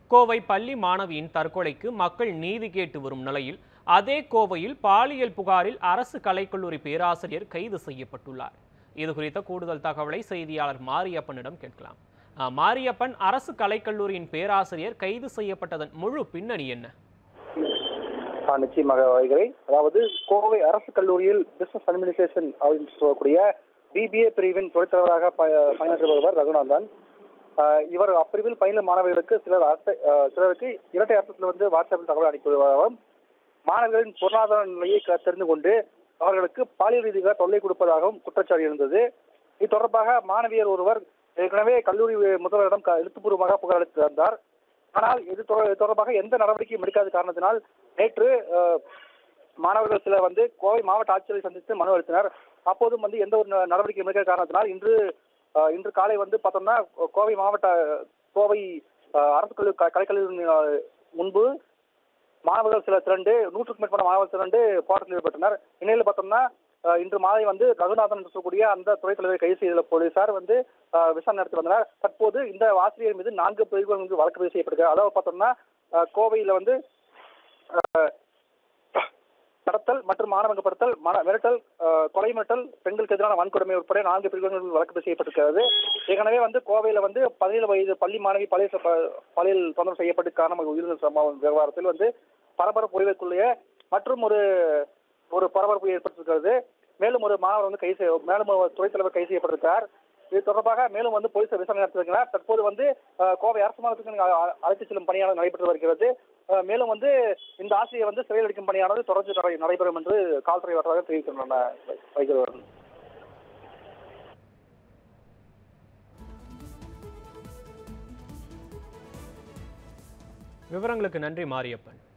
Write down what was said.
கோவை பள்ளி மாணவியின் தற்கொலைக்கு மக்கள் நீதி கேட்டு வரும் நிலையில் அதே கோவையில் பாலியல் புகாரில் அரசு கலைக்கல்லூரி பேராசிரியர் கைது செய்யப்பட்டுள்ளார் இது குறித்த கூடுதல் தகவலை செய்தியாளர் மாரியப்பனிடம் கேட்கலாம் அஹ், மாரியப்பன் அரசு கலைக்கல்லூரியின் பேராசிரியர் கைது செய்யப்பட்டதன் முழு பின்னணி என்ன ஆ, நிச்சயமாக வைகிறேன் அதாவது கோவை அரசு கல்லூரியில் பிசினஸ் அட்மினிஸ்ட்ரேஷன் அப்படின்னு சொல்லக்கூடிய பிபிஏ பிரிவின் துணைத்தலைவராக ப- பணியாற்றி வருவர் ரகுநாதன் ஆ, இவர் அப்பிரிவில் பயிலும் மாணவர்களுக்கு சிலர் அரசு ஆ, சிலருக்கு இரட்டை அர்த்தத்தில் வந்து வாட்ஸ்அப்பில் தகவல் அனுப்பி வருவதாகவும் மாணவர்களின் பொருளாதார நிலையை க- தெரிந்து கொண்டு அவர்களுக்கு பாலியல் ரீதியாக தொல்லை கொடுப்பதாகவும் குற்றச்சாட்டு இருந்தது இது தொடர்பாக மாணவியர் ஒருவர் ஏற்கனவே கல்லூரி முதல்வரிடம் க- எழுத்துப்பூர்வமாக புகார் அளித்து வந்தார் ஆனால் இது தொ- இது தொடர்பாக எந்த நடவடிக்கையும் எடுக்காத காரணத்தினால் நேற்று அஹ், மாணவர்கள் சிலர் வந்து கோவை மாவட்ட ஆட்சியரை சந்தித்து மனு அளித்தனர் அப்போதும் வந்து எந்த ஒரு ந- நடவடிக்கையும் எடுக்காத காரணத்தினால் இன்று அஹ், இன்று காலை வந்து பார்த்தோம்னா கோவை மாவட்ட கோவை அஹ், அரசு கல்லூரி க- கலைக்கல்லூரி அஹ், முன்பு மாணவர்கள் சில திரண்டு நூற்றுக்கும் மேற்பட்ட மாணவர்கள் திரண்டு போராட்டத்தில் ஈடுபட்டனர் இந்நிலையில் பார்த்தோம்னா அஹ், இன்று மாலை வந்து ரகுநாதன் என்று சொல்லக்கூடிய அந்த துறை தலைவரை கைது செய்துள்ள போலீசார் வந்து அஹ், விசாரணை நடத்தி வந்தனர் தற்போது இந்த ஆசிரியர் மீது நான்கு பிரிவுகள் வந்து வழக்கு பதிவு செய்யப்படுகிறது அதாவது பார்த்தோம்னா அஹ், கோவையில வந்து அஹ், கடத்தல் மற்றும் மாணவங்கப்படுத்தல் மன மிரட்டல் அஹ், கொலை மிரட்டல் பெண்களுக்கு எதிரான வன்கொடுமை உட்பட நான்கு பிரிவுகள் வழக்கு பதிவு செய்யப்பட்டிருக்கிறது ஏற்கனவே வந்து கோவையில வந்து பதினேழு வயது பள்ளி மாணவி பழைய பழையில் தொந்தரவு செய்யப்பட்டு காரணமாக உயிரிழந்த சம்பவம் விவகாரத்தில் வந்து பரபரப்பு ஓய்வுக்குள்ளேயே மற்றும் ஒரு ஒரு பரபரப்பு ஏற்பட்டிருக்கிறது மேலும் ஒரு மாணவர் வந்து கைது செய்ய மேலும் ஒரு துறைத் தலைவர் கைது செய்யப்பட்டிருக்கார் இது தொடர்பாக மேலும் வந்து போலீஸ் விசாரணை நடத்திருக்கிறார் தற்போது வந்து அஹ், கோவை அரசு மாவட்டத்துக்கு அ- அழைத்துச் செல்லும் பணியானது நடைபெற்று வருகிறது அஹ், மேலும் வந்து இந்த ஆசிரியர் வந்து சிறையில் அடிக்கும் பணியானது தொடர்ந்து நடை- நடைபெறும் என்று காவல்துறை வட்டாரங்கள் தெரிவிக்கின்றன வைக்கிறவர்கள் விவரங்களுக்கு நன்றி மாரியப்பன்